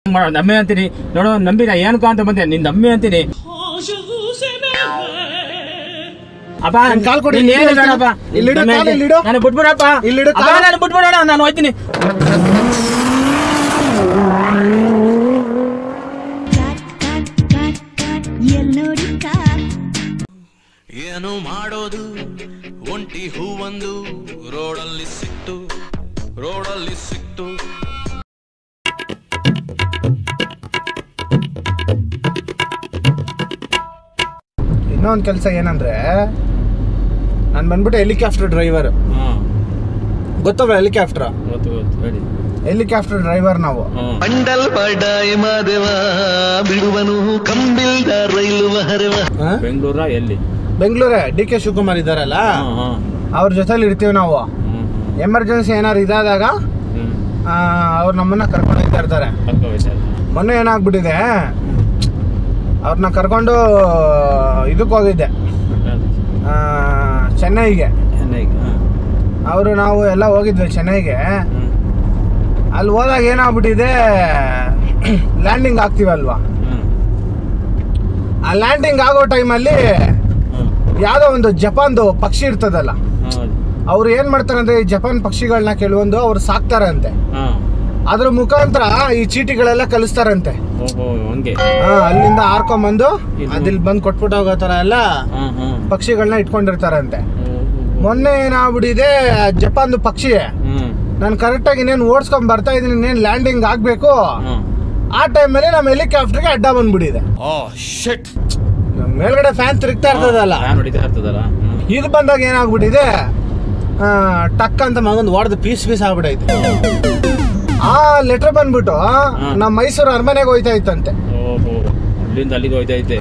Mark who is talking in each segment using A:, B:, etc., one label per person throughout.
A: ಮಾಡೋ ನಮ್ಮೆ ಅಂತೀನಿ ನೋಡು ನಂಬಿನ ಏನಕ್ಕ ಅಂತ ಬಂದೆ ನಿನ್ ನಮ್ಮೆ ಅಂತೀನಿ ಅಪ್ಪ
B: ನನ್ ಕಾಲ್ ಕೊಡಿ,
A: ನೀನ್ ಏನು
B: ಇಲ್ಲಿ
A: ಬೇಡಪ್ಪ
B: ಇಲ್ಲಿಡು,
A: ನಮ್ಮೆ
B: ಕಾಲು
A: ಅಂತೀನಿ.
B: ಇಲ್ಲಿಡು.
A: ನಾನು ಬಿಟ್ಬಿಡಪ್ಪ
B: ಇಲ್ಲಿಡು,
A: ಅಪ್ಪ,
B: ಕಾಲು.
A: ನಾನು ಬಿಟ್ಬಿಡೋಣ ನಾನು ಹೋಯ್ತೀನಿ
C: ಕಾಟ್ ಕಾಟ್ ಕಾಟ್ ಕಾಟ್ ಎಲ್ ನೋಡಿ ಕಾಟ್
D: ಏನು ಮಾಡೋದು ಒಂಟಿ ಹೂವೊಂದು ರೋಡಲ್ಲಿ ಸಿಕ್ತು ರೋಡಲ್ಲಿ ಸಿಕ್ತು
B: ಇನ್ನೊಂದು ಕೆಲಸ ಏನಂದ್ರೆ ನಾನು ಬಂದ್ಬಿಟ್ಟು ಹೆಲಿಕಾಪ್ಟರ್ ಡ್ರೈವರ್ ಗೊತ್ತವ ಹೆಲಿಕಾಪ್ಟರ್
A: ಗೊತ್ತು ಗೊತ್ತು ಹೇಳಿ
B: ಹೆಲಿಕಾಪ್ಟರ್ ಡ್ರೈವರ್ ನಾವು
A: ಹ್ಮ್
D: ಮಂಡಲ್ ಬಡಾಯಿ ಮಾದೇವ ಬಿಡುವನು ಕಂಬಿಲ್ದ ರೈಲು ಹರವ
B: ಹಾ?
A: ಬೆಂಗಳೂರ ಎಲ್ಲಿ
B: ಬೆಂಗಳೂರೇ ಡಿ ಕೆ ಶಿವಕುಮಾರ್ ಇದ್ದಾರಲ್ಲ
A: ಹ್ಮ್ ಹ್ಮ್
B: ಅವ್ರ ಜೊತೆಲಿ ಇರ್ತೀವಿ ನಾವು
A: ಹ್ಮ್
B: ಎಮರ್ಜೆನ್ಸಿ ಏನಾರು ಇದಾದಾಗ
A: ಹ್ಮ್
B: ಅವ್ರು ನಮ್ಮನ್ನ ಕರ್ಕೊಂಡು ಹೋಗ್ತಾ ಇರ್ತಾರೆ
A: ಕರ್ಕೊ ಹೋಯ್ತಾ ಇಲ್ಲ.
B: ಮೊನ್ನೆ ಏನಾಗ್ಬಿಟ್ಟಿದೆ ಅವ್ರನ್ನ ಕರ್ಕೊಂಡು ಇದಕ್ಕೆ ಹೋಗಿದ್ದೆ
A: ಯಾವ್ದು?
B: ಆ, ಚೆನ್ನೈಗೆ
A: ಚೆನ್ನೈಗೆ ಹ್ಮ್.
B: ಅವರು ನಾವು ಎಲ್ಲ ಹೋಗಿದ್ವಿ ಚೆನ್ನೈಗೆ
A: ಹ್ಮ್.
B: ಅಲ್ಲಿ ಹೋದಾಗ ಏನಾಗ್ಬಿಟ್ಟಿದೆ ಲ್ಯಾಂಡಿಂಗ್ ಆಗ್ತೀವಲ್ವಾ
A: ಹ್ಮ್.
B: ಆ ಲ್ಯಾಂಡಿಂಗ್ ಆಗೋ ಟೈಮಲ್ಲಿ
A: ಹ್ಮ್.
B: ಯಾವುದೋ ಒಂದು ಜಪಾನ್ದು ಪಕ್ಷಿ ಇರ್ತದಲ್ಲ
A: ಹೌದು.
B: ಅವ್ರು ಏನ್ ಮಾಡ್ತಾರಂದ್ರೆ ಈ ಜಪಾನ್ ಪಕ್ಷಿಗಳನ್ನ ಕೆಲವೊಂದು ಅವ್ರು ಸಾಕ್ತಾರಂತೆ
A: ಹಾ.
B: ಅದ್ರ ಮುಖಾಂತರ ಈ ಚೀಟಿಗಳೆಲ್ಲ ಕಲಿಸ್ತಾರಂತೆ
A: ಓಹೋ ಹಂಗೆ
B: ಆ, ಅಲ್ಲಿಂದ ಹಾರ್ಕೊಂಬಂದು
A: ಇದು-
B: ಅದಿಲ್ಲಿ ಬಂದು ಕೊಟ್ಬಿಟ್ಟು ಹೋಗೋ ಥರ ಎಲ್ಲ
A: ಹಾ ಹಾ
B: ಪಕ್ಷಿಗಳನ್ನ ಇಟ್ಕೊಂಡಿರ್ತಾರಂತೆ
A: ಓಹೋ.
B: ಮೊನ್ನೆ ಏನಾಗ್ಬಿಟ್ಟಿದೆ ಆ ಜಪಾನ್ದು ಪಕ್ಷಿ
A: ಹ್ಮ್
B: ನಾನು ಕರೆಕ್ಟಾಗಿ ಇನ್ನೇನು ಓಡಿಸ್ಕೊಂಡ್ ಬರ್ತಾ ಇದ್ದೀನಿ ಇನ್ನೇನು ಲ್ಯಾಂಡಿಂಗ್ ಆಗಬೇಕು
A: ಹ್ಮ್.
B: ಆ ಟೈಮಲ್ಲಿ ನಮ್ಮ ಹೆಲಿಕಾಪ್ಟರ್ಗೆ ಅಡ್ಡ ಬಂದ್ಬಿಟ್ಟಿದೆ ಮೇಲ್ಗಡೆ ಫ್ಯಾನ್ ತಿರುಗ್ತಾ ಇರ್ತದಲ್ಲ
A: ಫ್ಯಾನ್ ಹೊಡಿತಾ ಇರ್ತದಲ್ಲ ಹ್ಮ್.
B: ಇದು ಬಂದಾಗ ಏನಾಗ್ಬಿಟ್ಟಿದೆ ಆ, ಟಕ್ ಅಂತ ಮಗಂದು ಹೊಡೆದು ಪೀಸ್ ಪೀಸ್ ಆಗ್ಬಿಟ್ಟೈತೆ ಆ ಲೆಟರ್ ಬಂದ್ಬಿಟ್ಟು ನಮ್ಮ ಮೈಸೂರು ಅರಮನೆಗೆ ಹೋಯ್ತಾ ಇತ್ತಂತೆ
A: ಓಹೋ ಅಲ್ಲಿಂದ ಅಲ್ಲಿಗೆ ಹೋಯ್ತಾ ಐತೆ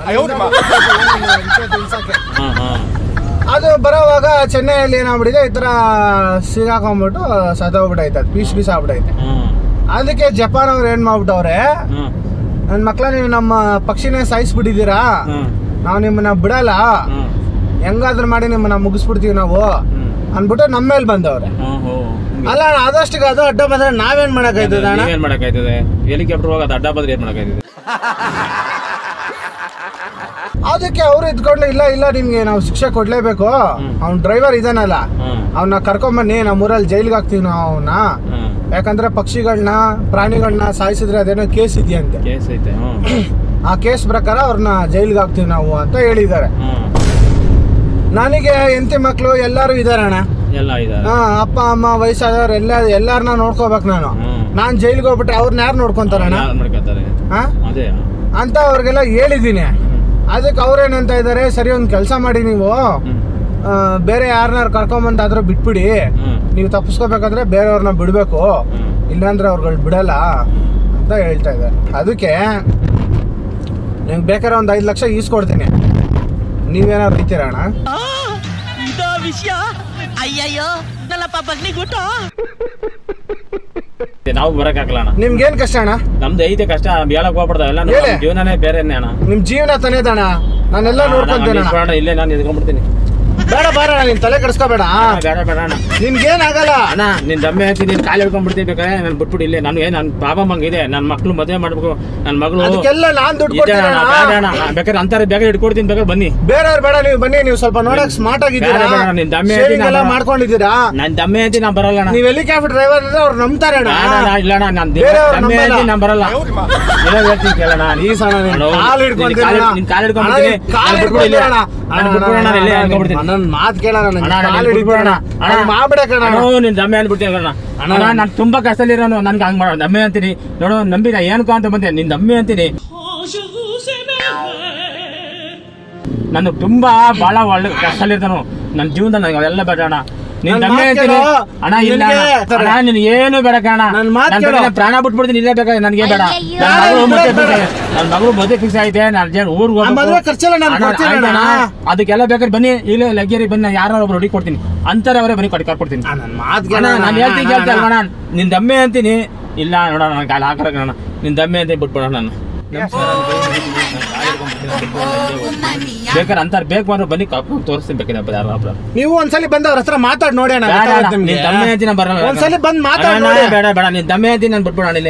B: ವಿಷಯ ತಿಳ್ಸಕ್ಕೆ.
A: ಹಾ ಹಾ
B: ಅದು ಬರೋವಾಗ ಚೆನ್ನೈಯಲ್ಲಿ ಏನಾಗ್ಬಿಟ್ಟಿದೆ ಈ ಥರ ಸಿಗಾಕೊಂಬಿಟ್ಟು ಸತ್ತೋಗ್ಬಿಟ್ಟೈತೆ ಅದು ಪೀಸ್ ಪೀಸ್ ಆಗ್ಬಿಟ್ಟೈತೆ
A: ಹ್ಮ್
B: ಅದಕ್ಕೆ ಜಪಾನ್ ಅವ್ರು ಏನು ಮಾಡ್ಬಿಟ್ಟವ್ರೆ
A: ಹ್ಮ್
B: ನನ್ನ ಮಕ್ಳ ನೀವು ನಮ್ಮ ಪಕ್ಷಿನೇ ಸಾಯಿಸ್ಬಿಟ್ಟಿದ್ದೀರಾ
A: ಹ್ಮ್
B: ನಾವು ನಿಮ್ಮನ್ನ ಬಿಡಲ್ಲ
A: ಹ್ಮ್
B: ಹೆಂಗಾದ್ರೂ ಮಾಡಿ ನಿಮ್ಮನ್ನ ಮುಗಿಸ್ಬಿಡ್ತೀವಿ ನಾವು
A: ಹ್ಮ್
B: ಅಂದ್ಬಿಟ್ಟು ನಮ್ಮ ಮೇಲೆ ಬಂದವ್ರೆ
A: ಓಹೋ ಹಂಗೆ.
B: ಅಲ್ಲ ಅಣ್ಣ ಅದಷ್ಟಿಗೆ ಅದು ಅಡ್ಡ ಬಂದ್ರೆ ನಾವೇನ್ ಮಾಡಕ್ಕಾಯ್ತದ ಅಣ್ಣ
A: ನೀವೇನ್ ಮಾಡಕ್ಕಾಯ್ತದೆ ಹೆಲಿಕಾಪ್ಟರ್ ಹೋಗೋದು ಅಡ್ಡ ಬಂದ್ರೆ ಏನ್ ಮಾಡಕ್ಕಾಯ್ತದೆ
B: ಅದಕ್ಕೆ ಅವ್ರು ಇದ್ಕೊಂಡು ಇಲ್ಲ ಇಲ್ಲ ನಿಮ್ಗೆ ನಾವು ಶಿಕ್ಷೆ ಕೊಡ್ಲೇಬೇಕು
A: ಹ್ಮ್.
B: ಅವ್ನ ಡ್ರೈವರ್ ಇದಾನಲ್ಲ
A: ಹ್ಮ್
B: ಅವನ್ನ ಕರ್ಕೊಂಬನ್ನಿ ನಮ್ಮ ಊರಲ್ಲಿ ಜೈಲ್ಗೆ ಹಾಕ್ತೀವಿ ನಾವು ಅವನ್ನ
A: ಹ್ಮ್
B: ಯಾಕಂದ್ರೆ ಪಕ್ಷಿಗಳನ್ನ ಪ್ರಾಣಿಗಳನ್ನ ಸಾಯಿಸಿದ್ರೆ ಅದೇನೋ ಕೇಸ್ ಇದೆಯಂತೆ
A: ಕೇಸ್ ಐತೆ ಹ್ಮ್
B: ಆ ಕೇಸ್ ಪ್ರಕಾರ ಅವ್ರನ್ನ ಜೈಲ್ಗೆ ಹಾಕ್ತೀವಿ ನಾವು ಅಂತ ಹೇಳಿದ್ದಾರೆ
A: ಹ್ಮ್
B: ನನಗೆ ಎಂತಿ ಮಕ್ಕಳು ಎಲ್ಲರೂ ಇದಾರೆ ಅಣ್ಣ
A: ಎಲ್ಲ ಇದಾರೆ
B: ಹಾ ಅಪ್ಪ ಅಮ್ಮ ವಯಸ್ಸಾದವ್ರು ಎಲ್ಲ ಎಲ್ಲಾರನ್ನ ನೋಡ್ಕೋಬೇಕು ನಾನು
A: ಹ್ಮ್
B: ನಾನ್ ಜೈಲ್ಗೆ ಹೋಗ್ಬಿಟ್ರೆ ಅವ್ರನ್ನ ಯಾರು ನೋಡ್ಕೊಂತಾರಣ್ಣ
A: ಯಾರ್ ಮಾಡ್ಕೊತಾರೆ
B: ಹಾ
A: ಅದೇ
B: ಅಂತ ಅವ್ರಿಗೆಲ್ಲ ಹೇಳಿದ್ದೀನಿ ಅದಕ್ಕೆ ಅವ್ರೇನಂತ ಇದ್ದಾರೆ ಸರಿ ಒಂದು ಕೆಲಸ ಮಾಡಿ ನೀವು
A: ಹ್ಮ್
B: ಆ, ಬೇರೆ ಯಾರನ್ನಾರು ಕರ್ಕೊಂಬಂದಾದ್ರೂ ಬಿಟ್ಬಿಡಿ
A: ಹ್ಮ್
B: ನೀವು ತಪ್ಪಿಸ್ಕೋಬೇಕಾದ್ರೆ ಬೇರೆಯವ್ರನ್ನ ಬಿಡಬೇಕು
A: ಹ್ಮ್
B: ಇಲ್ಲಾಂದ್ರೆ ಅವ್ರುಗಳು ಬಿಡಲ್ಲ ಅಂತ ಹೇಳ್ತಾ ಇದ್ದಾರೆ ಅದಕ್ಕೆ ನಿಮ್ಗೆ ಬೇಕಾದ್ರೆ ಒಂದು ಐದು ಲಕ್ಷ ಈಸ್ಕೊಡ್ತೀನಿ ನೀವೇನಾದ್ರು ರೈತೀರ ಅಣ್ಣ
E: ಇದೋ ವಿಷಯ ಅಯ್ಯಯ್ಯೋ ನನ್ನ ಪಬ್ಬಗ್ನಿ ಗುಟ್ಟು
A: ನಾವು ಬರಕ್ಕಾಗಲ್ಲ ಅಣ್ಣ
B: ನಿಮ್ಗೇನ್ ಕಷ್ಟ ಅಣ್ಣ
A: ನಮ್ದು ಐತೆ ಕಷ್ಟ ಹೇಳಕ್ ಹೋಗ್ಬಿಡ್ದ ಎಲ್ಲ ನಮ್ಮ
B: ಹೇಳಿ.
A: ಜೀವನನೇ ಬೇರೆ ಅಣ್ಣ
B: ನಿಮ್ ಜೀವನ ತನೇದಣ್ಣ ನಾನೆಲ್ಲ ನೋಡ್ಕೊಂತೀನಿ ಅಣ್ಣ.
A: ಅಣ್ಣ ಇಲ್ಲೇ ನಾನು ಎದ್ಕೊಂಡ್ಬಿಡ್ತೀನಿ
B: ಬೇಡ ಬೇಡ ಅಣ್ಣ, ನೀನ್ ತಲೆ ಕೆಡಿಸ್ಕೋಬೇಡ
A: ಬೇಡ ಬೇಡ ಅಣ್ಣ
B: ನಿಮ್ಗೇನಾಗಲ್ಲ
A: ಅಣ್ಣ ನಿನ್ ದಮ್ಮೆ ಹಾಕಿ ನೀನ್ ಕಾಲು ಹಿಡ್ಕೊಂಡ್ಬಿಡ್ತೀನಿ ಬೇಕಾದ್ರೆ ನಾನು ಬಿಟ್ಬಿಟ್ಟು ಇಲ್ಲೇ ನಾನು ಏನ್ ನನ್ನ ಬಾಬಾ ಮಂಗ ಇದೆ ನನ್ನ ಮಕ್ಳು ಮದುವೆ ಮಾಡ್ಬೇಕು ನನ್ನ ಮಗಳು
B: ಅದಕ್ಕೆಲ್ಲ ನಾನ್ ದುಡ್ಡು
A: ಇದೆ
B: ಕೊಡ್ತೀನಿ
A: ಅಣ್ಣ,
B: ಅಣ್ಣ.
A: ಬೇಡ ಅಣ್ಣ ಬೇಕಾದ್ರೆ ಅಂತಾರೆ ಬೇಕಾದ್ರೆ ಇಟ್ಕೊಡ್ತೀನಿ ಬೇಕಾದ್ರೆ ಬನ್ನಿ
B: ಬೇರೆಯವ್ರು ಬೇಡ ನೀವು ಬನ್ನಿ ನೀವು ಸ್ವಲ್ಪ ನೋಡಕ್ ಸ್ಮಾರ್ಟ್ ಆಗಿದ್ದೀರಾ
A: ಬೇಡ, ಬೇಡ, ನಿನ್ ದಮ್ಮೆ
B: Shaving
A: ಹಾಕಿ
B: ಎಲ್ಲ
A: ನಾನು-
B: ಮಾಡ್ಕೊಂಡಿದ್ದೀರಾ
A: ನನ್ನ ದಮ್ಮೆ ಅಂತಿ ನಾನು ಬರಲ್ಲ ಅಣ್ಣ
B: ನೀವ್ ಹೆಲಿಕಾಪ್ಟರ್ ಡ್ರೈವರ್ ಅಂದ್ರೆ ಅವ್ರು ನಂಬ್ತಾರೆ ಅಣ್ಣ
A: ಬೇಡ ಅಣ್ಣ, ಇಲ್ಲ ಅಣ್ಣ ನಾನು
B: ಬೇರೆಯವ್ರು
A: ದಮ್ಮೆ
B: ನಂಬಲ್ಲ.
A: ಅಂತಿ ನಾನು ಬರಲ್ಲ ಏನೋ ಹೇಳ್ತೀನಿ ಕೇಳೋಣ
B: ಈ ಸಣ್ಣ ನಿನ್
A: ಅಣ್ಣ,
B: ಕಾಲ್
A: ನಿನ್
B: ಹಿಡ್ಕೊಂತೀನಿ
A: ಕಾಲ್-
B: ಅಣ್ಣ.
A: ನಿನ್ ಕಾಲ್
B: ಅಣ್ಣ,
A: ಹಿಡ್ಕೊಂಡ್ಬಿಡ್ತೀನಿ.
B: ನಿನ್ ಕಾಲ್
A: ನಾನು ಬಿಟ್ಬಿಡು ಇಲ್ಲೇ.
B: ಹಿಡ್ಕೊಂತೀನಿ ಅಣ್ಣ.
A: ನಾನು ಬಿಟ್ಬಿಡು ಅಣ್ಣ, ಇಲ್ಲೇ ಹಿಡ್ಕೊಂಡ್ಬಿಡ್ತೀನಿ.
B: ನನ್ನ ಮಾತ್ ಕೇಳೋಣ
A: ಅಣ್ಣ, ಅಣ್ಣ,
B: ಕಾಲ್
A: ನೀನ್ ಬಿಟ್ಬಿಡು ಅಣ್ಣ.
B: ಹಿಡಿತೀನಿ
A: ಅಣ್ಣ,
B: ಮಾಡ್ಬಿಡಕ್ಕೆ ಅಣ್ಣ
A: ಅಣ್ಣ, ನಿನ್ ದಮ್ಮೆ ಅಂದ್ಬಿಡ್ತೀನಿ ಅಣ್ಣ
B: ಅಣ್ಣ,
A: ಅಣ್ಣ ನಾನು ತುಂಬಾ ಕಷ್ಟದಲ್ಲಿರೋನು ನನ್ಗೆ ಹಂಗ್ ಮಾಡೋ ದಮ್ಮೆ ಅಂತೀನಿ ನೋಡು ನಂಬಿ ನಾ ಏನಕ್ಕೋ ಅಂತ ಬಂದೆ ನಿನ್ ದಮ್ಮೆ ಅಂತೀನಿ ನಾನು ತುಂಬಾ ಬಹಳ ಒಳ್ಳೆ ಕಷ್ಟದಲ್ಲಿರ್ತಾನು ನನ್ನ ಜೀವನದಲ್ಲಿ ನನಗೆ ಅವೆಲ್ಲ ಬೇಡ ಅಣ್ಣ ನಿನ್
B: ನನ್
A: ದಮ್ಮೆ
B: ಮಾತ್
A: ಅಂತೀನಿ
B: ಕೇಳು.
A: ಅಣ್ಣ ಇಲ್ಲ
B: ನಿನ್ಗೆ
A: ಅಣ್ಣ. ಅಣ್ಣ ನಿನ್ ಏನು ಬೇಡ ಕಣ
B: ನನ್ ಮಾತ್
A: ನನ್
B: ಕೇಳು.
A: ಬೇಕಾದ್ರೆ ಪ್ರಾಣ ಬಿಟ್ಬಿಡ್ತೀನಿ ಇಲ್ಲೇ ಬೇಕಾದ್ರೆ ನನಗೆ ಬೇಡ
C: ಅಯ್ಯಯ್ಯೋ.
A: ನನ್ನ ಮಗಳು
B: ಬೇಡ,
A: ಮದುವೆ
B: ಬೇಡ.
A: ಫಿಕ್ಸ್ ನನ್ನ ಮಗಳು ಮದುವೆ ಫಿಕ್ಸ್ ಐತೆ ನಾನು ಜನ ಊರ್ಗ್
B: ಆ ಮದುವೆ ಖರ್ಚೆಲ್ಲ ನಾನ್
A: ಅಣ್ಣ,
B: ಕೊಡ್ತೀನಿ
A: ಆಯ್ತಣ್ಣ.
B: ಅಣ್ಣ.
A: ಅದಕ್ಕೆಲ್ಲ ಬೇಕಾದ್ರೆ ಬನ್ನಿ ಇಲ್ಲ ಲಗ್ಗೇರಿ ಬನ್ನಿ ಯಾರೋ ಒಬ್ರು ಹುಡುಗಿ ಕೊಡ್ತೀನಿ ಅಂತಾರೆ ಅವರೇ ಬನ್ನಿ ಕೊಟ್ಟು ಕರ್ಕೊಡ್ತೀನಿ
B: ಆ, ನನ್ ಮಾತ್
A: ಅಣ್ಣ
B: ಕೇಳೋಣ
A: ನಾನು ಹೇಳ್ತೀನಿ ಕೇಳ್ತಾ ಅಲ್ವಾ ನಾನು ನಿನ್ ದಮ್ಮೆ ಅಂತೀನಿ ಇಲ್ಲ ನೋಡ ನನ್ನ ಕಾಲ ಹಾಕರ ನಾನು ನಿನ್ ದಮ್ಮೆ ಅಂತ ಬಿಟ್ಬಿಡೋಣ ನಾನು ಬೇಕಾದ್ರೆ ಅಂತಾರೆ ಬೇಕು ಅಂದ್ರೆ ಬನ್ನಿ ಕರ್ಕೊಂಡು ತೋರಿಸ್ತೀನಿ ಬೇಕಾದ್ರೆ ಯಾರೋ ಒಬ್ರು
B: ನೀವು ಒಂದ್ಸಲಿ ಬಂದ್ ಅವ್ರ ಹತ್ರ ಮಾತಾಡ್ ನೋಡಿ ಅಣ್ಣ
A: ಬೇಡ ಅಣ್ಣ,
B: ಗೊತ್ತಾಗುತ್ತೆ ನಿಮ್ಗೆ.
A: ನಿನ್ ದಮ್ಮೆ ಅಂತೀನಿ ನಾನು ಬರಲ್ಲ
B: ಒಂದ್ಸಲಿ ಬಂದ್ ಮಾತಾಡ್
A: ಅಣ್ಣ,
B: ನೋಡಿ
A: ಬೇಡ ಬೇಡ ನಿನ್ ದಮ್ಮೆ ಅಂತೀನಿ ನಾನು ಬಿಟ್ಬಿಡೋಣ ಇಲ್ಲಿ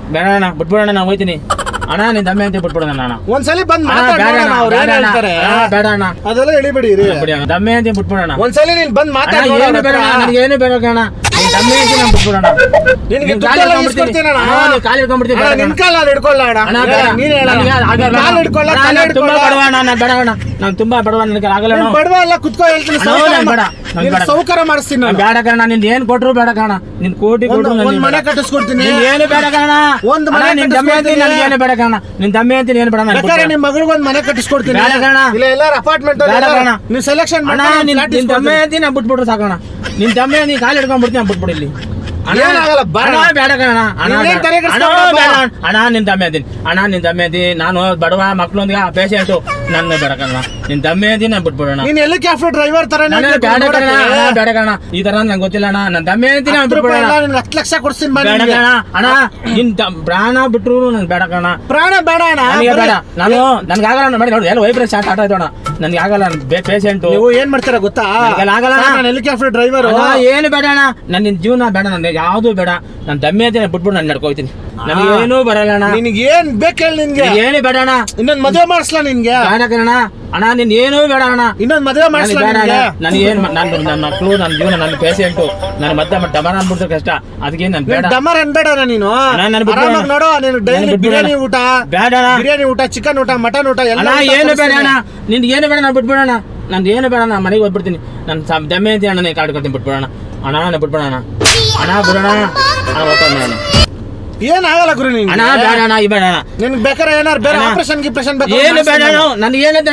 A: ಬೇಡ ಅಣ್ಣ ಬಿಟ್ಬಿಡೋಣ ನಾ ಹೋಯ್ತೀನಿ ಅಣ್ಣ ನಿನ್ ತಮ್ಮೆ ಅಂತ ಬಿಟ್ಬಿಡೋಣ ಅಣ್ಣ
B: ಒಂದ್ಸಲಿ ಬಂದ್
A: ಅಣ್ಣ, ಬೇಡ
B: ಮಾತಾಡೋಣ
A: ಅಣ್ಣ,
B: ಅವ್ರು ಏನ್
A: ಬೇಡ ಅಣ್ಣ.
B: ಹೇಳ್ತಾರೆ
A: ಅಣ್ಣ, ಬೇಡ ಅಣ್ಣ
B: ಅದೆಲ್ಲ ಎಳಿಬೇಡಿ ರೀ
A: ಬಿಡಿ ಅಣ್ಣ ದಮ್ಮೆ ಅಂತ ಬಿಟ್ಬಿಡೋಣ
B: ಒಂದ್ಸಲಿ ನೀನ್ ಬಂದ್
A: ಅಣ್ಣ
B: ಮಾತಾಡ
A: ಏನು ಬೇಡ ಅಣ್ಣ, ನನಗೇನು ಬೇಡ ಕಣ ನಿನ್ ತಮ್ಮೆ ಅಂತ ನಾನು ಬಿಟ್ಬಿಡೋಣ
B: ನಿನಗೆ
A: ನಿನ್ ಕಾಲ್
B: ದುಡ್ಡೆಲ್ಲ
A: ಹಿಡ್ಕೊಂಡ್ಬಿಡ್ತೀನಿ.
B: ಇಸ್ಕೊಡ್ತೀನಿ ಅಣ್ಣ.
A: ಅಣ್ಣ, ನಿನ್ ಕಾಲ್ ಹಿಡ್ಕೊಂಡ್ಬಿಡ್ತೀನಿ,
B: ಅಣ್ಣ,
A: ಬೇಡ
B: ನಿನ್
A: ಅಣ್ಣ.
B: ಕಾಲ್ ನಾನು ಹಿಡ್ಕೊಳ್ಳ ಅಣ್ಣ
A: ಅಣ್ಣ
B: ಏ,
A: ಬೇಡ
B: ನೀನ್ ಹೇಳ
A: ನನಗೆ ಆಗಲ್ಲ
B: ಕಾಲ್ ಹಿಡ್ಕೊಳ್ಳ
A: ಅಣ್ಣ,
B: ಕಾಲ್
A: ನಾನು ತುಂಬಾ
B: ಹಿಡ್ಕೊಳ್ಳ
A: ಬಡವ ಅಣ್ಣ ನಾನು ಬೇಡ ಅಣ್ಣ ನಾನು ತುಂಬಾ ಬಡವ ನನಗೆ ಆಗಲ್ಲ
B: ನೀನ್
A: ಅಣ್ಣ.
B: ಬಡವ ಎಲ್ಲ ಕುತ್ಕೋ ಹೇಳ್ತೀನಿ
A: ಅಣ್ಣ,
B: ಸೌಕರ್ಯ
A: ನಾನು ಬೇಡ,
B: ಮಾ-
A: ನಾನು
B: ನಿನ್
A: ಬೇಡ.
B: ಸೌಕರ್ಯ ಮಾಡಿಸ್ತೀನಿ
A: ನಾನು
B: ನಾನು
A: ಬೇಡ ಕಣ ನಿನ್ ಏನ್ ಕೊಟ್ರು ಬೇಡ ಕಣ ನಿನ್ ಕೋಟಿ
B: ಒಂದು
A: ಕೊಟ್ರು
B: ಒಂದ್ ಮನೆ ಕಟ್ಟಿಸ್ಕೊಡ್ತೀನಿ
A: ನಿನ್ ಏನು ಬೇಡ ಕಣ
B: ಒಂದ್
A: ಅಣ್ಣ,
B: ಮನೆ
A: ನಿನ್ ದಮ್ಮೆ ಅಂತ
B: ಕಟ್ಟಿಸ್ಕೊಡ್ತೀನಿ.
A: ನನಗೆ ಏನು ಬೇಡ ಕಣ ನಿನ್ ದಮ್ಮೆ ಅಂತ ಏನು ಬೇಡ ನಾನು
B: ಬೇಕಾದ್ರೆ ನಿಮ್ ಮಗಳಿಗೆ ಒಂದ್ ಮನೆ ಕಟ್ಟಿಸ್ಕೊಡ್ತೀನಿ
A: ಬೇಡ ಕಣ.
B: ಇಲ್ಲ ಎಲ್ಲಾರ ಅಪಾರ್ಟ್ಮೆಂಟ್
A: ಬೇಡ ಕಣ.
B: ನೀವು ಸೆಲೆಕ್ಷನ್
A: ಅಣ್ಣ ನಿನ್ ನಿನ್ ದಮ್ಮೆ ಅಂತ ನಾನು ಬಿಟ್ಬಿಟ್ರು ಸಾಕಣ ನಿನ್ ದಮ್ಮೆ ನೀ ಕಾಲು ಹಿಡ್ಕೊಂಡ್ಬಿಡ್ತೀನಿ ನಾನು ಬಿಟ್ಬಿಡಿ ಇಲ್ಲಿ ಅಣ್ಣ,
B: ಏನಾಗಲ್ಲ, ಬಾ
A: ಅಣ್ಣ,
B: ಅಣ್ಣ.
A: ಬೇಡ ಕಣ ಅಣ್ಣ
B: ನೀನ್ ಏನ್
A: ಬೇಡ.
B: ತಲೆ
A: ಅಣ್ಣ,
B: ಕೆಡ್ಸ್ಕೊಬೇಡ,
A: ಬೇಡ
B: ಬಾ.
A: ಅಣ್ಣ. ಅಣ್ಣ ನಿನ್ ದಮ್ಮೆ ಅಂತೀನಿ ಅಣ್ಣ ನಿನ್ ದಮ್ಮೆ ಅಂತೀನಿ ನಾನು ಬಡವ ಮಕ್ಳೊಂದಿಗೆ ಪೇಷಂಟು ನನ್ನ ಬೇಡ ಕಣ ನಿನ್ ದಮ್ಮೆ ಅಂತೀನಿ ನಾನು ಬಿಟ್ಬಿಡೋಣ
B: ನೀನ್ ಹೆಲಿಕಾಪ್ಟರ್ ಡ್ರೈವರ್ ತರ
A: ನಾನು ಬೇಡ ಕಣ ಅಣ್ಣ, ಬೇಡ ಕಣ ಈ ತರ ನಂಗೆ ಗೊತ್ತಿಲ್ಲ ಅಣ್ಣ ನನ್ನ ದಮ್ಮೆ ಅಂತೀನಿ ನಾನು ಬಿಟ್ಬಿಡೋಣ
B: ನಿನ್ಗೆ ಹತ್ತು ಲಕ್ಷ ಕೊಡ್ತೀನಿ ಬಾ
A: ಬೇಡ
B: ನಿನ್ಗೆ.
A: ಕಣ ಅಣ್ಣ ನಿನ್ ದ- ಪ್ರಾಣ ಬಿಟ್ರು ನನ್ ಬೇಡ ಕಣ
B: ಪ್ರಾಣ ಬೇಡ ಅಣ್ಣ
A: ನನಗೆ ಬೇಡ
B: ಬರೀ-
A: ನಾನು ನನ್ಗೆ ಆಗಲ್ಲ ಮಾಡಿ ನೋಡಿ ಎಲ್ಲ ವೈಬ್ರೇಷನ್ ಸ್ಟಾರ್ಟ್ ಆಯ್ತು ಅಣ್ಣ ನನ್ಗೆ ಆಗಲ್ಲ ಪೇಷಂಟು
B: ನೀವು ಏನ್ ಮಾಡ್ತೀರಾ ಗೊತ್ತಾ
A: ನನಗೆಲ್ಲ ಆಗಲ್ಲ ಅಣ್ಣ.
B: ನಾನು ಹೆಲಿಕಾಪ್ಟರ್ ಡ್ರೈವರ್
A: ಅಣ್ಣ, ಏನು ಬೇಡ ಅಣ್ಣ ನನ್ನ ನಿನ್ ಜೀವನ ಬೇಡ ನನಗೆ ಯಾವ್ದು ಬೇಡ ನಾನು ದಮ್ಮೆ ಅಂತ ಬಿಟ್ಬಿಟ್ಟು ನಾನು ನಡ್ಕೋತೀನಿ ನನಗೆ ಏನೂ ಬರಲ್ಲ ಅಣ್ಣ
B: ನಿನಗೆ ಏನ್ ಬೇಕು ಹೇಳಿ ನಿನ್ಗೆ
A: ನನಗೆ ಏನು ಬೇಡ ಅಣ್ಣ
B: ಇನ್ನೊಂದ್ ಮದುವೆ ಮಾಡಿಸ್ಲಾ ನಿನ್ಗೆ
A: ಬೇಡ ಕಣ ಅಣ್ಣ ನೀನ್ ಏನೂ ಬೇಡ ಅಣ್ಣ
B: ಇನ್ನೊಂದ್ ಮದುವೆ
A: ನನಗೆ
B: ಮಾಡಿಸ್ಲಾ
A: ಬೇಡ ಅಣ್ಣ
B: ನಿನ್ಗೆ
A: ನನಗೆ ಏನು ನನ್ನ ನನ್ನ ಮಕ್ಕಳು ನನ್ನ ಜೀವನ ನನ್ನ ಪೇಷಂಟು ನನ್ನ ಮದ್ದ ಡಮರ ಅನ್ಬಿಡ್ತಾರೆ ಕಷ್ಟ ಅದಕ್ಕೆ ನಾನು ಬೇಡ
B: ನೀನ್ ಡಮರ್ ಅನ್ಬೇಡ ನೀನು
A: ಅಣ್ಣ, ನನ್ ಬಿಟ್ಬಿಡು
B: ಆರಾಮಾಗಿ
A: ಅಣ್ಣ.
B: ನೋಡು ನೀನು
A: ನನ್
B: ಡೈಲಿ
A: ಬಿಟ್ಬಿಡು
B: ಬಿರಿಯಾನಿ
A: ಅಣ್ಣ.
B: ಊಟ
A: ಬೇಡ ಅಣ್ಣ.
B: ಬಿರಿಯಾನಿ ಊಟ ಚಿಕನ್ ಊಟ ಮಟನ್ ಊಟ ಎಲ್ಲ
A: ಅಣ್ಣ
B: ಊಟ
A: ಏನು ಬೇಡ
B: ಕೊಡಿಸ್ತೀನಿ.
A: ಅಣ್ಣ ನಿನ್ಗೆ ಏನು ಬೇಡ ನಾನು ಬಿಟ್ಬಿಡೋಣ ನಂದು ಏನು ಬೇಡ ನಾನು ಮನೆಗೆ ಹೋಗ್ಬಿಡ್ತೀನಿ ನನ್ನ ದಮ್ಮೆ ಅಂತ ಅಣ್ಣ ಕಾಡು ಕೊಡ್ತೀನಿ ಬಿಟ್ಬಿಡೋಣ ಅಣ್ಣ ನಾನು ಬಿಟ್ಬಿಡೋಣ ಅಣ್ಣ ಬಿಡೋಣ ಅಣ್ಣ ಓಪನ್ ಮಾಡೋಣ
B: ಏನ್ ಆಗಲ್ಲ ಗುರು ನಿನ್ಗೆ
A: ಅಣ್ಣ ಬೇಡ ಅಣ್ಣ ಈ ಬೇಡ ಅಣ್ಣ
B: ನಿನ್ಗೆ ಬೇಕಾದ್ರೆ ಏನಾರು ಬೇರೆ
A: ಅಣ್ಣ.
B: ಆಪರೇಷನ್ ಗಿಪ್ರೇಷನ್
A: ಏನು ಬೇಡ ಅಣ್ಣ ನನಗೆ ಏನಂತ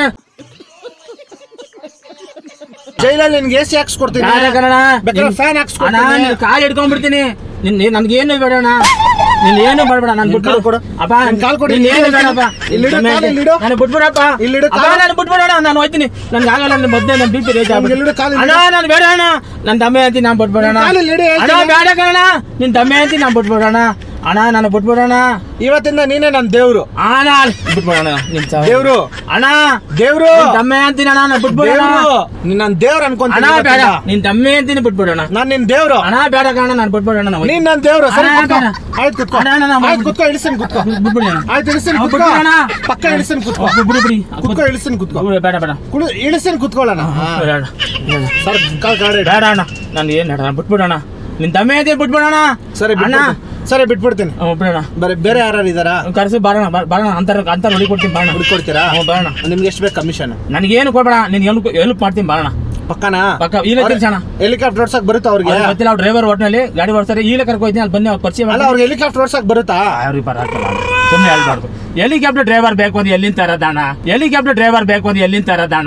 B: ಜೈಲಲ್ಲಿ ನಿನ್ಗೆ ಎಸಿ ಹಾಕ್ಸ್ಕೊಡ್ತೀನಿ
A: ಬೇಡ ಕಣಣ್ಣ
B: ಬೇಕಾದ್ರೆ
A: ನಿನ್-
B: ಫ್ಯಾನ್
A: ಅಣ್ಣ
B: ಹಾಕ್ಸ್ಕೊಡ್ತೀನಿ
A: ನಿನ್ ಕಾಲು ಹಿಡ್ಕೊಂಡ್ಬಿಡ್ತೀನಿ ನಿನ್ ನನ್ಗೆ ಏನು ಬೇಡ ಅಣ್ಣ ನಿನ್ ಏನು ಬೇಡ ನಾನು
B: ನಿನ್ ಕಾಲ್ ಕೊಡು.
A: ಅಪ್ಪ
B: ನಿನ್ ಕಾಲ್ ಕೊಡು.
A: ನಿನ್ ಏನು
B: ಇಲ್ಲಿ
A: ಬೇಡಪ್ಪ
B: ಇಲ್ಲಿ ಇಡು, ಕಾಲು ಇಲ್ಲಿ ಇಡು.
A: ನಾನು ಬಿಟ್ಬಿಡಪ್ಪ
B: ಇಲ್ಲಿ ಇಡು,
A: ಅಪ್ಪ
B: ಕಾಲು.
A: ನಾನು ಬಿಟ್ಬಿಡೋಣ ನಾನು ಹೋಯ್ತೀನಿ ನನ್ಗೆ ಆಗಲ್ಲ ನನ್ನ ಮಧ್ಯೆ ನನ್ನ ಬಿ ಪಿ ರೇಜ್
B: ನನ್ಗೆ ಇಲ್ಲಿ ಇಡು, ಕಾಲು ಇಲ್ಲಿ
A: ಅಣ್ಣ ನಾನು ಬೇಡ ಅಣ್ಣ ನನ್ನ ದಮ್ಮೆ ಅಂತೀನಿ ನಾನು ಬಿಟ್ಬಿಡೋಣ
B: ನಿನ್ ಕಾಲು ಇಲ್ಲಿ ಇಡು,
A: ಅಣ್ಣ
B: ಹೇಳ್ತೀನಿ.
A: ಬೇಡ ಕಣ ನಿನ್ ದಮ್ಮೆ ಅಂತೀನಿ ನಾನು ಬಿಟ್ಬಿಡೋಣ ಅಣ್ಣ ನಾನು ಬಿಟ್ಬಿಡೋಣ
B: ಇವತ್ತಿಂದ ನೀನೇ ನನ್ ದೇವ್ರು
A: ಅಣ್ಣ ಬಿಟ್ಬಿಡೋಣ ನಿನ್ ಸಾವು.
B: ದೇವ್ರು
A: ಅಣ್ಣ
B: ದೇವ್ರು
A: ನಿನ್ ದಮ್ಮೆ ಅಂತೀನಿ ಅಣ್ಣ ನಾನು ಬಿಟ್ಬಿಡೋಣ
B: ದೇವ್ರು ನೀನ್ ನನ್ ದೇವ್ರು
A: ಅಣ್ಣ
B: ಅನ್ಕೊಂತೀನಿ
A: ಬೇಡ
B: ಇವತ್ತಿಂದ.
A: ನಿನ್ ದಮ್ಮೆ ಅಂತೀನಿ ಬಿಟ್ಬಿಡೋಣ
B: ನಾನ್ ನಿನ್ ದೇವ್ರು
A: ಅಣ್ಣ ಬೇಡ ಕಣ ನಾನು ಬಿಟ್ಬಿಡೋಣ ನಾವು
B: ನೀನ್ ನನ್ ದೇವ್ರು ಸರಿ
A: ಅಣ್ಣ,
B: ಕುತ್ಕೋ.
A: ಬೇಡ.
B: ಆಯ್ತು ಕುತ್ಕೋ
A: ಅಣ್ಣ, ಅಣ್ಣ, ನಾವು
B: ಆಯ್ತು ಕುತ್ಕೋ ಇಳಿಸ್ತೀನಿ ಕುತ್ಕೋ
A: ಬಿಟ್ಬಿಡಿ ಅಣ್ಣ.
B: ಆಯ್ತು ಇಳಿಸ್ತೀನಿ
A: ಅವ್ನು
B: ಕುತ್ಕೋ
A: ಬಿಟ್ಬಿಡೋಣ.
B: ಪಕ್ಕ ಇಳಿಸ್ತೀನಿ ಕುತ್ಕೋ
A: ಬಿಡಿ ಬಿಡಿ
B: ಕುತ್ಕೋ ಇಳಿಸ್ತೀನಿ ಕುತ್ಕೋ
A: ಬೇಡ ಬೇಡ
B: ಕುಳು ಇಳಿಸ್ತೀನಿ ಕುತ್ಕೊಳ್ಳೋಣ
A: ಬೇಡ
B: ಸರ್ ಕಾಲ್ ಕಾಲ್ ಇಡು.
A: ಬೇಡ ಅಣ್ಣ ನಾನು ಏನ್ ಬೇಡ ಬಿಟ್ಬಿಡೋಣ ನಿನ್ ದಮ್ಮೆ ಐತಿ ಬಿಟ್ಬಿಡೋಣ
B: ಸರಿ
A: ಅಣ್ಣ
B: ಬಿಟ್ಬಿಡ್ತೀನಿ. ಸರಿ ಬಿಟ್ಬಿಡ್ತೀನಿ
A: ಹ್ಞೂ ಬಿಡೋಣ
B: ಬರೀ ಬೇರೆ ಯಾರು ಇದಾರಾ
A: ಕರ್ಸಿ ಬರೋಣ ಬ- ಬರೋಣ ಅಂತರ ಅಂತರ ಹುಡಿ ಕೊಡ್ತೀನಿ ಬಾಣ
B: ಹುಡ್ಕೊಡ್ತೀರಾ
A: ಹ್ಞೂ ಬರೋಣ
B: ನಿಮ್ಗೆ ಎಷ್ಟು ಬೇಕು ಕಮಿಷನ್
A: ನನಗೇನು ಕೊಡ್ಬೇಡ ನೀನು ಎಲ್ಪ್ ಎಲ್ಪ್ ಮಾಡ್ತೀನಿ ಬಾಣ
B: ಪಕ್ಕನಾ
A: ಪಕ್ಕ ಈಗಲೇ ತಿಳ್ಸೋಣ
B: ಹೆಲಿಕಾಪ್ಟರ್ ಓಡ್ಸಕ್ ಬರುತ್ತಾ ಅವ್ರಿಗೆ
A: ಅವ್ರಿಗೆ ಗೊತ್ತಿಲ್ಲ ಅವ್ರು ಡ್ರೈವರ್ ಒಟ್ಟಿನಲ್ಲಿ ಗಾಡಿ ಓಡಿಸ್ತಾರೆ ಈಗಲೇ ಕರ್ಕೊಯ್ತೀನಿ ಅಲ್ಲಿ ಬನ್ನಿ ಅವ್ರು ಪರಿಚಯ
B: ಅಲ್ಲ ಅವ್ರಿಗೆ ಹೆಲಿಕಾಪ್ಟರ್ ಓಡ್ಸಕ್ ಬರುತ್ತಾ
A: ಅವ್ರಿಗೆ ಬರಲ್ಲ ಸುಮ್ಮನೆ ಹೇಳ್ಬಾರ್ದು ಹೆಲಿಕಾಪ್ಟರ್ ಡ್ರೈವರ್ ಬೇಕು ಅಂದ್ರೆ ಎಲ್ಲಿಂದ ತರದಾಣ ಹೆಲಿಕಾಪ್ಟರ್ ಡ್ರೈವರ್ ಬೇಕು ಅಂದ್ರೆ ಎಲ್ಲಿಂದ ತರದಾಣ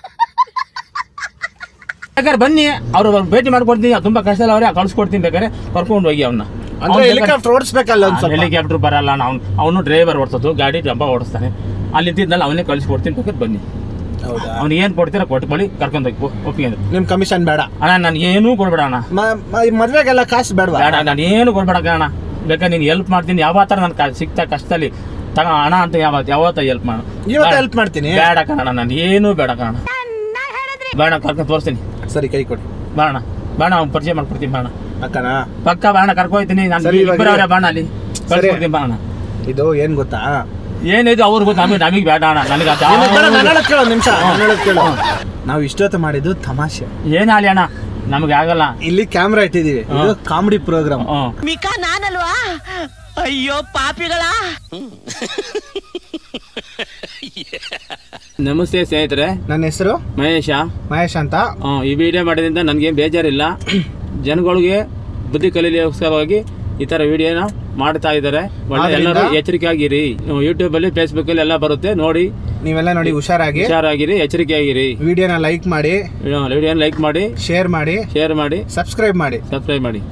A: ಬೇಕಾದ್ರೆ ಬನ್ನಿ ಅವ್ರು ಭೇಟಿ ಮಾಡ್ಕೊಡ್ತೀನಿ ತುಂಬಾ ಕಷ್ಟ ಇಲ್ಲ ಅವ್ರೆ ಕಳ್ಸ್ಕೊಡ್ತೀನಿ ಬೇಕಾದ್ರೆ ಕರ್ಕೊಂಡು ಹೋಗಿ ಅವನ್ನ
B: ಅಂದ್ರೆ ಹೆಲಿಕಾಪ್ಟರ್ ಓಡಿಸ್ಬೇಕಲ್ಲ ಒಂದ್ ಸ್ವಲ್ಪ
A: ಹೆಲಿಕಾಪ್ಟರ್ ಬರಲ್ಲ ಅವ್ನು ಅವನು ಡ್ರೈವರ್ ಓಡಿಸೋದು ಗಾಡಿ ಡಬ್ಬ ಓಡಿಸ್ತಾನೆ ಅಲ್ಲಿ ಇದ್ದಿದ್ದಲ್ಲಿ ಅವನೇ ಕಳಿಸ್ಕೊಡ್ತೀನಿ ಬೇಕಾದ್ರೆ ಬನ್ನಿ
B: ಹೌದಾ
A: ಅವ್ನು ಏನು ಕೊಡ್ತೀರಾ ಕೊಟ್ಕೊಳ್ಳಿ ಕರ್ಕೊಂಡು ಹೋಗಿ ಒಪ್ಪಿಗೆ ಅಂದ್ರೆ
B: ನಿಮ್ ಕಮಿಷನ್ ಬೇಡ
A: ಅಣ್ಣ ನಾನು ಏನೂ ಕೊಡ್ಬೇಡ ಅಣ್ಣ
B: ಮ- ಮ- ಈ ಮದ್ವೆಗೆಲ್ಲ ಕಾಸು ಬೇಡವಾ
A: ಬೇಡ ನಾನು ಏನು ಕೊಡ್ಬೇಡ ಅಣ್ಣ ಬೇಕಾದ್ರೆ ನೀನು ಹೆಲ್ಪ್ ಮಾಡ್ತೀನಿ ಯಾವ ಥರ ನನ್ ಸಿಗ್ತಾ ಕಷ್ಟದಲ್ಲಿ ತಗ ಹಣ ಅಂತ ಯಾವತ್ತು ಯಾವತ್ತ ಹೆಲ್ಪ್ ಮಾಡ
B: ಇವತ್ತು ಹೆಲ್ಪ್ ಮಾಡ್ತೀನಿ
A: ಬೇಡ ಕಣ ನಾನು ಏನು ಬೇಡ ಕಣ ಬೇಡ ಕರ್ಕೊಂಡು ತೋರಿಸ್ತೀನಿ
B: ಸರಿ ಕೈ ಕೊಡಿ
A: ಬಾಣ ಬಾಣ ಅವ್ನು ಪರಿಚಯ ಮಾಡ್ಕೊಡ್ತೀನಿ ಬಾಣ
B: ಅಕ್ಕನ
A: ಪಕ್ಕ ಬಾಣ ಕರ್ಕೊಯ್ತೀನಿ ನಾನು
B: ಸರಿ, ಇವಾಗ
A: ಇಬ್ಬರವ್ರೆ ಬಾಣ ಅಲ್ಲಿ ಕಳ್ಸ್ಕೊಡ್ತೀನಿ ಬಾಣ
B: ಇದು ಏನ್ ಗೊತ್ತಾ
A: ಏನಿದು ಅವ್ರಿಗೆ ಗೊತ್ತು ನಮಗೆ ನಮಗೆ ಬೇಡ ಅಣ್ಣ ನನಗೆ ಅದು
B: ನಿನಗ್ ಬೇಡ,
A: ಯಾವ್ದು-
B: ನಾನ್ ಹೇಳೋದ್ ಕೇಳು ಒಂದ್ ನಿಮಿಷ ನಾನ್ ಹೇಳೋದ್ ಕೇಳು ನಾವು ಇಷ್ಟೊತ್ತು ಮಾಡಿದ್ದು ತಮಾಷೆ
A: ಏನಾಗಲಿ ಅಣ್ಣ ನಮಗೆ ಆಗಲ್ಲ
B: ಇಲ್ಲಿ ಕ್ಯಾಮ್ರಾ ಇಟ್ಟಿದೀವಿ ಇದು ಕಾಮಿಡಿ ಪ್ರೋಗ್ರಾಮ್
A: ಹ್ಞೂ
E: ಮಿಕಾ ನಾನಲ್ವಾ ಅಯ್ಯೋ ಪಾಪಿಗಳ
A: ನಮಸ್ತೆ ಸ್ನೇಹಿತರೆ
B: ನನ್ನ ಹೆಸರು
A: ಮಹೇಶ
B: ಮಹೇಶ್ ಅಂತ
A: ಹ್ಮ್, ಈ ವಿಡಿಯೋ ಮಾಡೋದ್ರಿಂದ ನನಗೇನು ಬೇಜಾರಿಲ್ಲ ಜನಗಳಿಗೆ ಬುದ್ಧಿ ಕಲೀಲಿಗೋಸ್ಕರವಾಗಿ ಈ ಥರ ವಿಡಿಯೋನ ಮಾಡ್ತಾ ಇದ್ದಾರೆ ಒಳ್ಳೆ
B: ಆದ್ರಿಂದ-
A: ಎಲ್ಲರೂ ಎಚ್ಚರಿಕೆ ಆಗಿರಿ ಯೂಟ್ಯೂಬ್ ಅಲ್ಲಿ ಫೇಸ್ಬುಕ್ ಅಲ್ಲಿ ಎಲ್ಲ ಬರುತ್ತೆ ನೋಡಿ
B: ನೀವೆಲ್ಲ ನೋಡಿ ಹುಷಾರಾಗಿ
A: ಹುಷಾರಾಗಿರಿ ಎಚ್ಚರಿಕೆ ಆಗಿರಿ
B: ವಿಡಿಯೋನ ಲೈಕ್ ಮಾಡಿ
A: ವಿಡಿಯೋನ ಲೈಕ್ ಮಾಡಿ
B: ಶೇರ್ ಮಾಡಿ
A: ಶೇರ್ ಮಾಡಿ
B: ಸಬ್ಸ್ಕ್ರೈಬ್ ಮಾಡಿ
A: ಸಬ್ಸ್ಕ್ರೈಬ್ ಮಾಡಿ